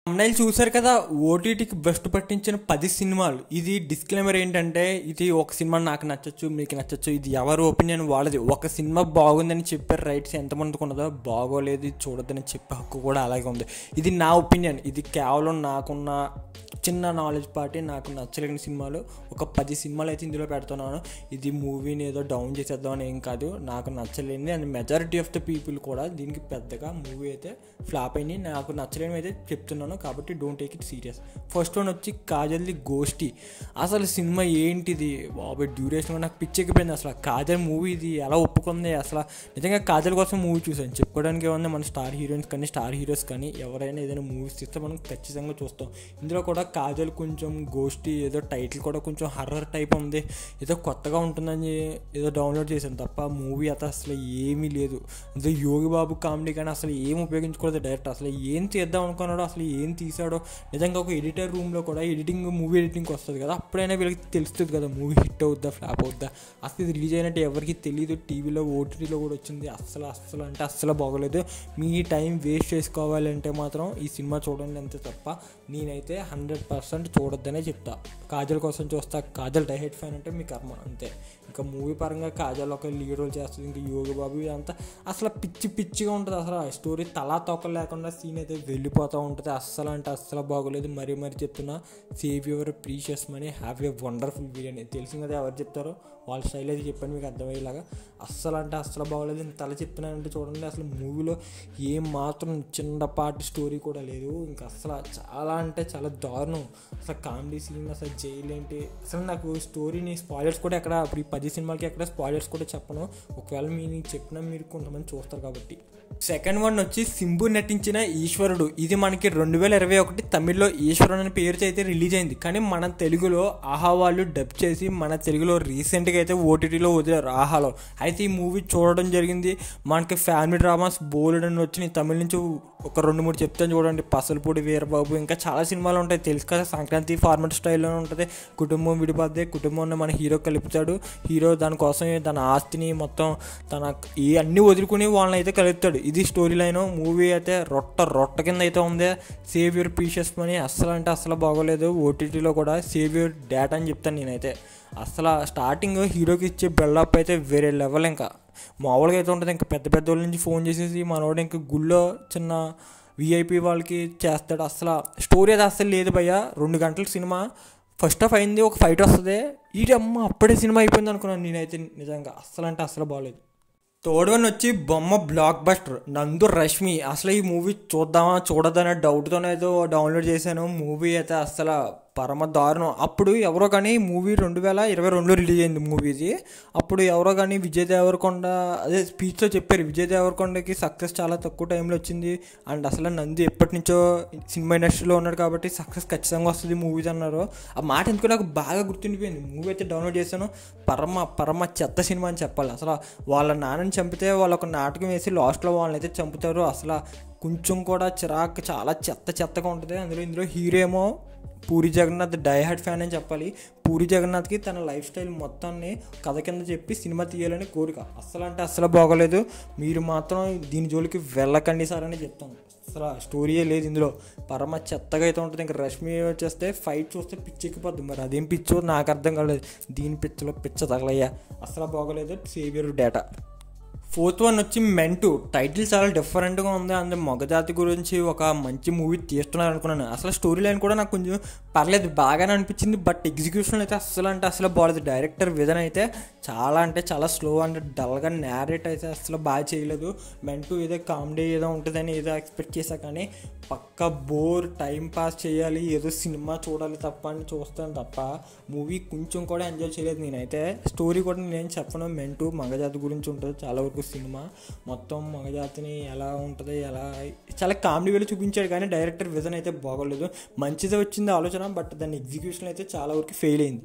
అమ్మాయిలు చూసారు కదా ఓటీటీకి బెస్ట్ పట్టించిన పది సినిమాలు ఇది డిస్క్లైమర్ ఏంటంటే ఇది ఒక సినిమా నాకు నచ్చచ్చు మీకు నచ్చచ్చు ఇది ఎవరి ఒపీనియన్ వాళ్ళది ఒక సినిమా బాగుందని చెప్పే రైట్స్ ఎంతమందికి ఉన్నదో బాగోలేదు ఇది చూడొద్దని చెప్పే హక్కు కూడా అలాగే ఉంది ఇది నా ఒపీనియన్ ఇది కేవలం నాకున్న చిన్న నాలెడ్జ్ పార్టీ నాకు నచ్చలేని సినిమాలు ఒక పది సినిమాలు అయితే ఇందులో పెడుతున్నాను ఇది మూవీని ఏదో డౌన్ చేసేద్దామని ఏం కాదు నాకు నచ్చలేనిది and majority of the people కూడా దీనికి పెద్దగా మూవీ అయితే ఫ్లాప్ అయింది నాకు నచ్చలేనివి అయితే చెప్తున్నాను కాబట్టి don't take it serious first one వచ్చి కాజల్ది గోష్టి అసలు సినిమా ఏంటిది బాబు డ్యూరేషన్ నాకు పిచ్చెక్కిపోయింది అసలు కాజల్ మూవీ ఇది ఎలా ఒప్పుకుంది అసలు నిజంగా కాజల్ కోసం మూవీ చూసాను చెప్పుకోవడానికి ఏమన్నా మన స్టార్ హీరోయిన్స్ కానీ స్టార్ హీరోస్ కానీ ఎవరైనా ఏదైనా మూవీస్ తీస్తే మనం ఖచ్చితంగా చూస్తాం ఇందులో కూడా కాజల్ కొంచెం గోష్టి ఏదో టైటిల్ కూడా కొంచెం హర్రర్ టైప్ ఉంది ఏదో కొత్తగా ఉంటుందని ఏదో డౌన్లోడ్ చేశాను తప్ప మూవీ అయితే అసలు ఏమీ లేదు ఏదో యోగి బాబు కామెడీ కానీ అసలు ఏం ఉపయోగించుకోలేదు డైరెక్ట్ అసలు ఏం చేద్దాం అనుకున్నాడో అసలు ఏం తీసాడో నిజంగా ఒక ఎడిటర్ రూమ్లో కూడా ఎడిటింగ్ మూవీ ఎడిటింగ్ వస్తుంది కదా అప్పుడైనా వీళ్ళకి తెలుస్తుంది కదా మూవీ హిట్ అవుద్దా ఫ్లాప్ అవుద్దా అసలు ఇది రిలీజ్ అయినట్టు ఎవరికి తెలియదు టీవీలో ఓటీటీలో కూడా వచ్చింది అస్సలు అస్సలు అంటే అస్సలు బాగోలేదు మీ టైం వేస్ట్ చేసుకోవాలంటే మాత్రం ఈ సినిమా చూడండి అంతే తప్ప నేనైతే హండ్రెడ్ పర్సెంట్ చూడొద్దనే చెప్తా కాజల్ కోసం చూస్తా కాజల్ డైహెడ్ ఫ్యాన్ అంటే మీ కర్మ అంతే ఇంకా మూవీ పరంగా కాజల్ ఒక లీడ్ రోల్ చేస్తుంది ఇంకా యోగి బాబు ఇదంతా అసలు పిచ్చి పిచ్చిగా ఉంటుంది అసలు ఆ స్టోరీ తలా తోక లేకుండా సీన్ అయితే వెళ్ళిపోతూ ఉంటుంది అస్సలు అంటే అస్సలు బాగోలేదు మరీ మరీ చెప్తున్నా save your precious money have a wonderful biryani తెలిసింది కదా ఎవరు చెప్తారో వాళ్ళ స్టైల్ అయితే చెప్పండి మీకు అర్థమయ్యేలాగా అస్సలు అంటే అస్సలు బాగోలేదు ఇంత తల చెప్తున్నానంటే చూడండి అసలు మూవీలో ఏం మాత్రం చిన్నపాటి స్టోరీ కూడా లేదు ఇంకా అసలు చాలా అంటే చాలా దారుణం అసలు కామెడీ సీన్ అసలు జైలు ఏంటి అసలు నాకు స్టోరీని స్పాయిలర్స్ కూడా ఎక్కడ ఇప్పుడు ఈ పది సినిమాలకి ఎక్కడ స్పాయిలర్స్ కూడా చెప్పను ఒకవేళ మీరు చెప్పినా మీరు కొంతమంది చూస్తారు కాబట్టి సెకండ్ వన్ వచ్చి సింబు నటించిన ఈశ్వరుడు ఇది మనకి రెండు వేల ఇరవై ఒకటి తమిళ్లో ఈశ్వరుడు అనే పేరుతో అయితే రిలీజ్ అయింది కానీ మన తెలుగులో ఆహా వాళ్ళు డబ్ చేసి మన తెలుగులో రీసెంట్గా అయితే ఓటీటీలో వదిలేరు ఆహాలో అయితే ఈ మూవీ చూడడం జరిగింది మనకి ఫ్యామిలీ డ్రామాస్ బోల్డ్ అని వచ్చినాయి తమిళ నుంచి ఒక రెండు మూడు చెప్తాను చూడండి పసలపూడి వీరబాబు ఇంకా చాలా సినిమాలు ఉంటాయి తెలుసు కదా సంక్రాంతి ఫార్మట్ స్టైల్లో ఉంటుంది కుటుంబం విడిపోద్ది కుటుంబంలో మన హీరో కలుపుతాడు హీరో దానికోసం తన ఆస్తిని మొత్తం తన ఈ అన్ని వదులుకుని వాళ్ళని అయితే కలుపుతాడు ఇది స్టోరీ లైన్ మూవీ అయితే రొట్ట రొట్ట కింద అయితే ఉంది సేవియర్ పీషియస్ మనీ అస్సలు అంటే అస్సలు బాగోలేదు ఓటీటీలో కూడా సేవియర్ డేటా అని చెప్తాను నేనైతే అసలు స్టార్టింగ్ హీరోకి ఇచ్చే బిల్డప్ అయితే వేరే లెవెల్ ఇంకా మామూలుగా అయితే ఉంటుంది ఇంకా పెద్ద పెద్ద వాళ్ళ నుంచి ఫోన్ చేసేసి మనోడు ఇంకా గుళ్ళో చిన్న విఐపి వాళ్ళకి చేస్తాడు అసలు స్టోరీ అయితే అస్సలు లేదు భయ్య రెండు గంటల సినిమా ఫస్ట్ హాఫ్ అయింది ఒక ఫైట్ వస్తుంది ఈ అమ్మ అప్పుడే సినిమా అయిపోయింది అనుకున్నాను నేనైతే నిజంగా అస్సలు అంటే అస్సలు బాగాలేదు థర్డ్ వన్ వచ్చి బొమ్మ బ్లాక్ బస్టర్ నందు రష్మి అసలు ఈ మూవీ చూద్దామా చూడదనే డౌట్తోనే ఏదో డౌన్లోడ్ చేశాను మూవీ అయితే అసలు పరమ దారుణం అప్పుడు ఎవరో కానీ మూవీ రెండు వేల ఇరవై రెండులో రిలీజ్ అయింది మూవీ ఇది అప్పుడు ఎవరో కానీ విజయ్ దేవరకొండ అదే స్పీచ్లో చెప్పారు విజయ్ దేవరకొండకి సక్సెస్ చాలా తక్కువ టైంలో వచ్చింది అండ్ అసలు నంది ఎప్పటి నుంచో సినిమా ఇండస్ట్రీలో ఉన్నాడు కాబట్టి సక్సెస్ ఖచ్చితంగా వస్తుంది మూవీస్ అన్నారు ఆ మాట ఎందుకు నాకు బాగా గుర్తుండిపోయింది మూవీ అయితే డౌన్లోడ్ చేశాను పరమ పరమ చెత్త సినిమా అని చెప్పాలి అసలు వాళ్ళ నాన్నని చంపితే వాళ్ళు ఒక నాటకం వేసి లాస్ట్లో వాళ్ళని అయితే చంపుతారు అసలు కొంచెం కూడా చిరాకు చాలా చెత్త చెత్తగా ఉంటుంది అందులో ఇందులో హీరో ఏమో పూరి జగన్నాథ్ డైహార్డ్ ఫ్యాన్ అని చెప్పాలి పూరి జగన్నాథ్కి తన లైఫ్ స్టైల్ మొత్తాన్ని కథ కింద చెప్పి సినిమా తీయాలని కోరిక అస్సలు అంటే అస్సలు బాగోలేదు మీరు మాత్రం దీని జోలికి వెళ్ళకండి సార్ అని చెప్తాను అసలు స్టోరీయే లేదు ఇందులో పరమ చెత్తగా అయితే ఉంటుంది ఇంకా రష్మి వచ్చేస్తే ఫైట్ చూస్తే పిచ్చి ఎక్కిపోద్ది మరి అదేం పిచ్చో నాకు అర్థం కాలేదు దీని పిచ్చలో పిచ్చ తగలయ్యా అసలు బాగోలేదు సేవియర్ డేటా ఫోర్త్ వన్ వచ్చి మెంటు టైటిల్ చాలా డిఫరెంట్గా ఉంది అండ్ మగజాతి గురించి ఒక మంచి మూవీ తీస్తున్నారు అనుకున్నాను అసలు స్టోరీ లైన్ కూడా నాకు కొంచెం పర్లేదు బాగానే అనిపించింది బట్ ఎగ్జిక్యూషన్ అయితే అస్సలు అంటే అసలు బాగాలేదు డైరెక్టర్ విధన అయితే చాలా అంటే చాలా స్లో అండ్ డల్గా నేరేట్ అయితే అసలు బాగా చేయలేదు మెంటు ఏదో కామెడీ ఏదో ఉంటుందని ఏదో ఎక్స్పెక్ట్ చేశా కానీ పక్క బోర్ టైం పాస్ చేయాలి ఏదో సినిమా చూడాలి తప్ప అని చూస్తాను తప్ప మూవీ కొంచెం కూడా ఎంజాయ్ చేయలేదు నేనైతే స్టోరీ కూడా నేనేం చెప్పను మెంటు మగజాతి గురించి ఉంటుంది చాలా వరకు సినిమా మొత్తం మగజాతిని ఎలా ఉంటుంది ఎలా చాలా కామెడీ వేలు చూపించాడు కానీ డైరెక్టర్ విజన్ అయితే బాగోలేదు మంచిదే వచ్చింది ఆలోచన బట్ దాని ఎగ్జిక్యూషన్ అయితే చాలా వరకు ఫెయిల్ అయింది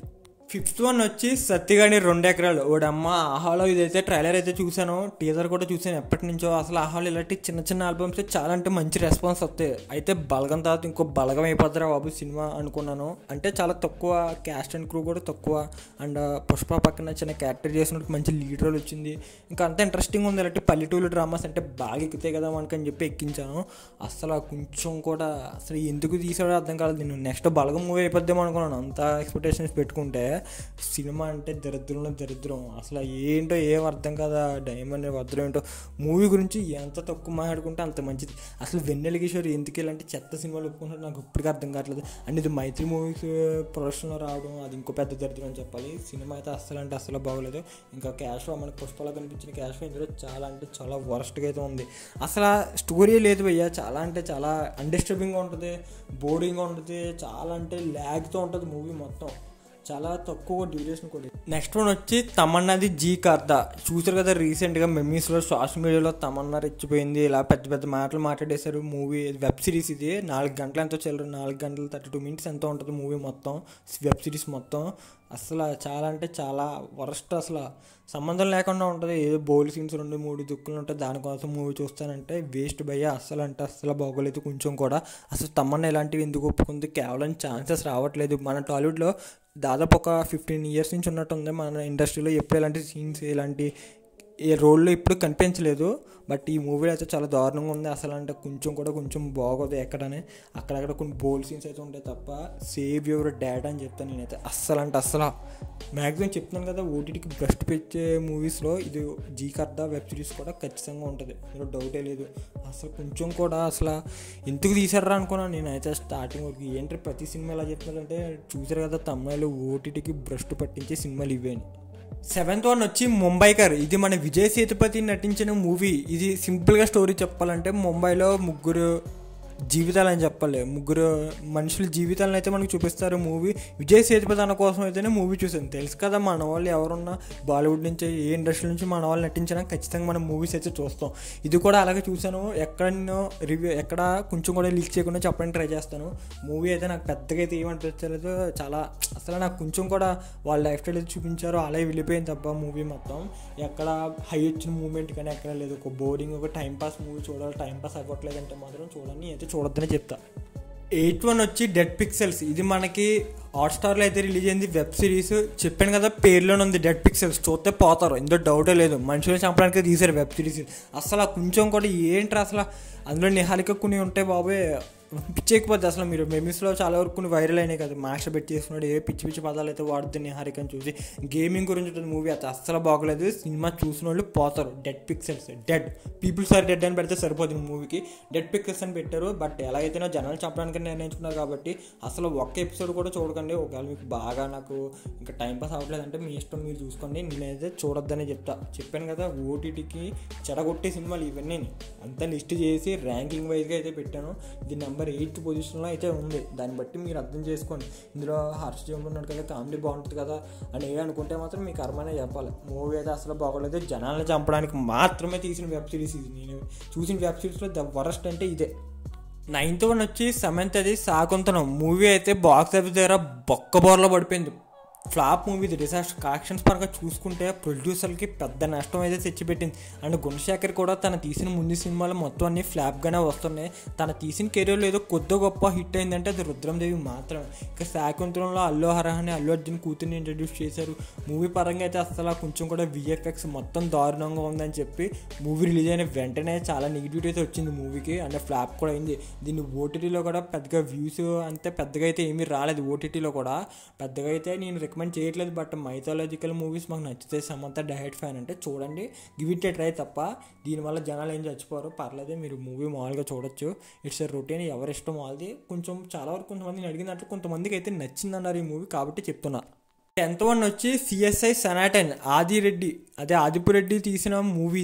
ఫిఫ్త్ వన్ వచ్చి సత్తిగాని రెండు ఎకరాలు ఓడమ్మ ఆహాలో ఇదైతే ట్రైలర్ అయితే చూశాను టీజర్ కూడా చూశాను ఎప్పటి నుంచో అసలు ఆహాలో ఇలాంటి చిన్న చిన్న ఆల్బమ్స్ చాలా అంటే మంచి రెస్పాన్స్ వస్తాయి అయితే బలగం తర్వాత ఇంకో బలగం అయిపోతారా బాబు సినిమా అనుకున్నాను అంటే చాలా తక్కువ క్యాస్ట్ అండ్ క్రూ కూడా తక్కువ అండ్ పుష్ప పక్కన చిన్న క్యారెక్టర్ చేసినట్టు మంచి లీడ్ రోల్ వచ్చింది ఇంకా అంత ఇంట్రెస్టింగ్ ఉంది ఇలాంటి పల్లెటూరు డ్రామాస్ అంటే బాగా ఎక్కుతాయి కదా మనకని చెప్పి ఎక్కించాను అసలు కొంచెం కూడా అసలు ఎందుకు తీసాడో అర్థం కాలేదు నేను నెక్స్ట్ బలగం మూవీ అయిపోద్దాం అనుకున్నాను అంత ఎక్స్పెక్టేషన్స్ పెట్టుకుంటే సినిమా అంటే దరిద్రంలో దరిద్రం అసలు ఏంటో ఏం అర్థం కదా డైమండ్ భద్రం ఏంటో మూవీ గురించి ఎంత తక్కువ మాట్లాడుకుంటే అంత మంచిది అసలు వెన్నెల కిషోర్ ఎందుకు ఇలాంటి చెత్త సినిమాలు ఒప్పుకుంటారు నాకు ఇప్పటికీ అర్థం కావట్లేదు అండ్ ఇది మైత్రి మూవీస్ ప్రొడక్షన్లో రావడం అది ఇంకో పెద్ద దరిద్రం అని చెప్పాలి సినిమా అయితే అస్సలు అంటే అస్సలు బాగోలేదు ఇంకా క్యాష్ మనకు పుష్పలా కనిపించిన క్యాష్ ఇందులో చాలా అంటే చాలా వరస్ట్గా అయితే ఉంది అసలు స్టోరీ లేదు భయ్యా చాలా అంటే చాలా అన్డిస్టర్బింగ్గా ఉంటుంది బోరింగ్గా ఉంటుంది చాలా అంటే ల్యాగ్తో ఉంటుంది మూవీ మొత్తం చాలా తక్కువ డ్యూరేషన్ కూడా నెక్స్ట్ వన్ వచ్చి తమన్నాది జీ కర్దా చూసారు కదా రీసెంట్గా మెమీస్లో సోషల్ మీడియాలో తమన్నా రెచ్చిపోయింది ఇలా పెద్ద పెద్ద మాటలు మాట్లాడేశారు మూవీ వెబ్ సిరీస్ ఇది నాలుగు గంటలు ఎంతో చెల్లరు నాలుగు గంటలు థర్టీ టూ మినిట్స్ ఎంతో ఉంటుంది మూవీ మొత్తం వెబ్ సిరీస్ మొత్తం అసలు చాలా అంటే చాలా వరస్ట్ అసలు సంబంధం లేకుండా ఉంటుంది ఏదో బౌల్ సీన్స్ రెండు మూడు దుక్కులు ఉంటాయి దానికోసం మూవీ చూస్తానంటే వేస్ట్ భయ్య అస్సలు అంటే అస్సలు బాగోలేదు కొంచెం కూడా అసలు తమ్మన్న ఇలాంటివి ఎందుకు ఒప్పుకుంది కేవలం ఛాన్సెస్ రావట్లేదు మన టాలీవుడ్లో దాదాపు ఒక ఫిఫ్టీన్ ఇయర్స్ నుంచి ఉన్నట్టుంది మన ఇండస్ట్రీలో ఎప్పుడు ఇలాంటి సీన్స్ ఇలాంటి ఏ రోల్లో ఇప్పుడు కనిపించలేదు బట్ ఈ మూవీ అయితే చాలా దారుణంగా ఉంది అసలు అంటే కొంచెం కూడా కొంచెం బాగోదు ఎక్కడనే అక్కడక్కడ కొన్ని బోల్ సీన్స్ అయితే ఉంటాయి తప్ప సేవ్ యువర్ డాడ్ అని చెప్తాను నేనైతే అస్సలు అంటే అస్సలు మ్యాక్సిమం చెప్తున్నాను కదా ఓటీటీకి బెస్ట్ పెట్టే మూవీస్లో ఇది జీ కర్దా వెబ్ సిరీస్ కూడా ఖచ్చితంగా ఉంటుంది అందులో డౌటే లేదు అసలు కొంచెం కూడా అసలు ఎందుకు తీసారా అనుకున్నాను నేనైతే స్టార్టింగ్ వరకు ఏంటి ప్రతి సినిమా ఎలా చెప్తున్నారంటే చూసారు కదా తమిళలో ఓటీటీకి భ్రష్టు పట్టించే సినిమాలు ఇవే అని సెవెంత్ వన్ వచ్చి ముంబైకర్ ఇది మన విజయ్ సేతుపతి నటించిన మూవీ ఇది సింపుల్గా స్టోరీ చెప్పాలంటే ముంబైలో ముగ్గురు జీవితాలు అని చెప్పాలి ముగ్గురు మనుషుల జీవితాలను అయితే మనకు చూపిస్తారు మూవీ విజయ్ సేతుపతి అన్న కోసం అయితేనే మూవీ చూసాను తెలుసు కదా మన వాళ్ళు ఎవరున్నా బాలీవుడ్ నుంచి ఏ ఇండస్ట్రీ నుంచి మన వాళ్ళు నటించినా ఖచ్చితంగా మనం మూవీస్ అయితే చూస్తాం ఇది కూడా అలాగే చూసాను ఎక్కడ రివ్యూ ఎక్కడ కొంచెం కూడా లీక్ చేయకుండా చెప్పడానికి ట్రై చేస్తాను మూవీ అయితే నాకు పెద్దగా అయితే ఏమనిపించలేదు చాలా అసలు నాకు కొంచెం కూడా వాళ్ళ లైఫ్ స్టైల్ అయితే చూపించారు అలాగే వెళ్ళిపోయింది తప్ప మూవీ మొత్తం ఎక్కడ హై వచ్చిన మూమెంట్ కానీ ఎక్కడ లేదు ఒక బోరింగ్ ఒక టైం పాస్ మూవీ చూడాలి టైం పాస్ అవ్వట్లేదు అంటే మాత్రం చూడండి అయితే చూడొద్దని చెప్తా ఎయిట్ వన్ వచ్చి డెడ్ పిక్సెల్స్ ఇది మనకి హాట్స్టార్లో అయితే రిలీజ్ అయింది వెబ్ సిరీస్ చెప్పాను కదా పేరులోనే ఉంది డెడ్ పిక్సెల్స్ చూస్తే పోతారు ఇందులో డౌటే లేదు మనుషులు చంపడానికి తీశారు వెబ్ సిరీస్ అసలు కొంచెం కూడా ఏంటి అసలు అందులో నిహాలిక కొన్ని ఉంటాయి బాబోయ్ పిచ్చేకపోతే అసలు మీరు మెమీస్లో చాలా వరకు కొన్ని వైరల్ అయినాయి కదా మాస్టర్ పెట్టి చేస్తున్నాడు ఏ పిచ్చి పిచ్చి పదాలు అయితే వాడుతుంది నిహారికని చూసి గేమింగ్ గురించి ఉంటుంది మూవీ అయితే అస్సలు బాగలేదు సినిమా చూసిన వాళ్ళు పోతారు dead pixels dead peoples are dead అని పెడితే సరిపోతుంది మూవీకి డెడ్ పిక్సెల్స్ అని పెట్టారు బట్ ఎలా అయితేనో జనాలు చెప్పడానికి నిర్ణయించుకున్నారు కాబట్టి అసలు ఒక్క ఎపిసోడ్ కూడా చూడకండి ఒకవేళ మీకు బాగా నాకు ఇంకా టైం పాస్ అవ్వట్లేదు అంటే మీ ఇష్టం మీరు చూసుకోండి నేనైతే చూడొద్దనే చెప్తా చెప్పాను కదా ఓటీటీకి చెడగొట్టే సినిమాలు ఇవన్నీ అంతా లిస్ట్ చేసి ర్యాంకింగ్ వైజ్గా అయితే పెట్టాను ఇది నెంబర్ ఎయిత్ పొజిషన్లో అయితే ఉంది దాన్ని బట్టి మీరు అర్థం చేసుకోండి ఇందులో హర్ష జంప్ ఉన్నాడు కదా కామెడీ బాగుంటుంది కదా అని ఏ అనుకుంటే మాత్రం మీకు అర్మనే చెప్పాలి మూవీ అయితే అసలు బాగోలేదు జనాలను చంపడానికి మాత్రమే తీసిన వెబ్ సిరీస్ ఇది నేను చూసిన వెబ్ సిరీస్లో ద వరస్ట్ అంటే ఇదే నైన్త్ వన్ వచ్చి సమంత్ అది సాకుంతనం మూవీ అయితే బాక్స్ ఆఫీస్ దగ్గర బొక్క బోర్లో పడిపోయింది ఫ్లాప్ మూవీ డిజాస్టర్ కలెక్షన్స్ పరంగా చూసుకుంటే ప్రొడ్యూసర్కి పెద్ద నష్టం అయితే తెచ్చిపెట్టింది అండ్ గుణశేఖర్ కూడా తన తీసిన ముందు సినిమాలు మొత్తం అన్ని ఫ్లాప్గానే వస్తున్నాయి తన తీసిన కెరీర్లో ఏదో కొద్ది గొప్ప హిట్ అయిందంటే అది రుద్రందేవి మాత్రమే ఇక శాకుంతలంలో అల్లు హరహాని అల్లు అర్జున్ కూతుర్ని ఇంట్రడ్యూస్ చేశారు మూవీ పరంగా అయితే అసలు కొంచెం కూడా విఎఫ్ఎక్స్ మొత్తం దారుణంగా ఉందని చెప్పి మూవీ రిలీజ్ అయిన వెంటనే చాలా నెగిటివిటీ అయితే వచ్చింది మూవీకి అంటే ఫ్లాప్ కూడా అయింది దీన్ని ఓటీటీలో కూడా పెద్దగా వ్యూస్ అంతే పెద్దగా అయితే ఏమీ రాలేదు ఓటీటీలో కూడా పెద్దగా అయితే నేను రికమెండ్ చేయట్లేదు బట్ మైథాలజికల్ మూవీస్ మాకు నచ్చితే సమంత డైరెక్ట్ ఫ్యాన్ అంటే చూడండి గివ్ ఇట్ ఏ ట్రై తప్ప దీనివల్ల జనాలు ఏం చచ్చిపోరు పర్లేదు మీరు మూవీ మామూలుగా చూడొచ్చు ఇట్స్ ఎ రొటీన్ ఎవరి ఇష్టం వాళ్ళది కొంచెం చాలా వరకు కొంతమందిని అడిగినట్లు కొంతమందికి అయితే నచ్చిందన్నారు ఈ మూవీ కాబట్టి చెప్తున్నా టెన్త్ వన్ వచ్చి సిఎస్ఐ సనాటన్ ఆదిరెడ్డి అదే ఆదిపురెడ్డి తీసిన మూవీ ఇది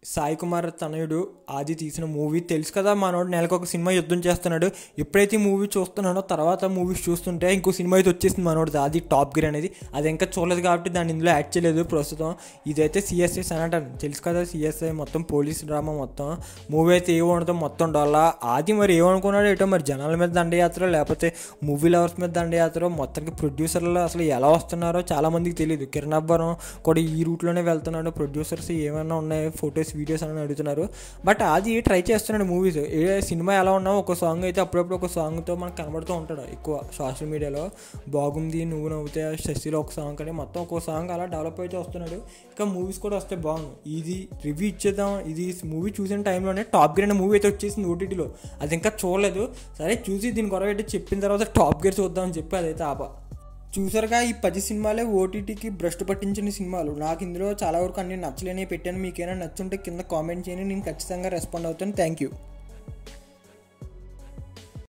సాయి కుమార్ తనయుడు ఆది తీసిన మూవీ తెలుసు కదా మనోడు నెలకు ఒక సినిమా యుద్ధం చేస్తున్నాడు ఎప్పుడైతే ఈ మూవీ చూస్తున్నాడో తర్వాత మూవీస్ చూస్తుంటే ఇంకో సినిమా అయితే వచ్చేసింది మనోడిది అది టాప్ గేర్ అనేది అది ఇంకా చూడలేదు కాబట్టి దాన్ని ఇందులో యాడ్ చేయలేదు ప్రస్తుతం ఇదైతే సిఎస్ఐ సనాటన్ తెలుసు కదా సిఎస్ఐ మొత్తం పోలీస్ డ్రామా మొత్తం మూవీ అయితే ఏమనుతో మొత్తం డొల్లా ఆది మరి ఏమనుకున్నాడు ఏటో మరి జనాల మీద దండయాత్ర లేకపోతే మూవీ లవర్స్ మీద దండయాత్ర మొత్తానికి ప్రొడ్యూసర్లు అసలు ఎలా వస్తున్నారో చాలా మందికి తెలియదు కిరణ్ అబ్బరం కూడా ఈ రూట్లోనే వెళ్తున్నాడు ప్రొడ్యూసర్స్ ఏమైనా ఉన్నాయి ఫొటోస్ వీడియోస్ అని అడుగుతున్నారు బట్ అది ట్రై చేస్తున్నాడు మూవీస్ ఏ సినిమా ఎలా ఉన్నా ఒక సాంగ్ అయితే అప్పుడప్పుడు ఒక సాంగ్తో మనకు కనబడుతూ ఉంటాడు ఎక్కువ సోషల్ మీడియాలో బాగుంది నువ్వు నవ్వుతే శశిలో ఒక సాంగ్ కానీ మొత్తం ఒక సాంగ్ అలా డెవలప్ అయితే వస్తున్నాడు ఇంకా మూవీస్ కూడా వస్తే బాగుంది ఇది రివ్యూ ఇచ్చేద్దాం ఇది మూవీ చూసిన టైంలోనే టాప్ గేర్ అనే మూవీ అయితే వచ్చేసింది ఓటీటీలో అది ఇంకా చూడలేదు సరే చూసి దీని గొడవ అయితే చెప్పిన తర్వాత టాప్ గేర్ చూద్దామని చెప్పి అదైతే ఆప చూసారుగా ఈ పది సినిమాలే ఓటీటీకి భ్రష్టు పట్టించిన సినిమాలు నాకు ఇందులో చాలా వరకు అన్ని నచ్చలేని పెట్టాను మీకేమైనా నచ్చుంటే కింద కామెంట్ చేయండి నేను ఖచ్చితంగా రెస్పాండ్ అవుతాను థ్యాంక్ యూ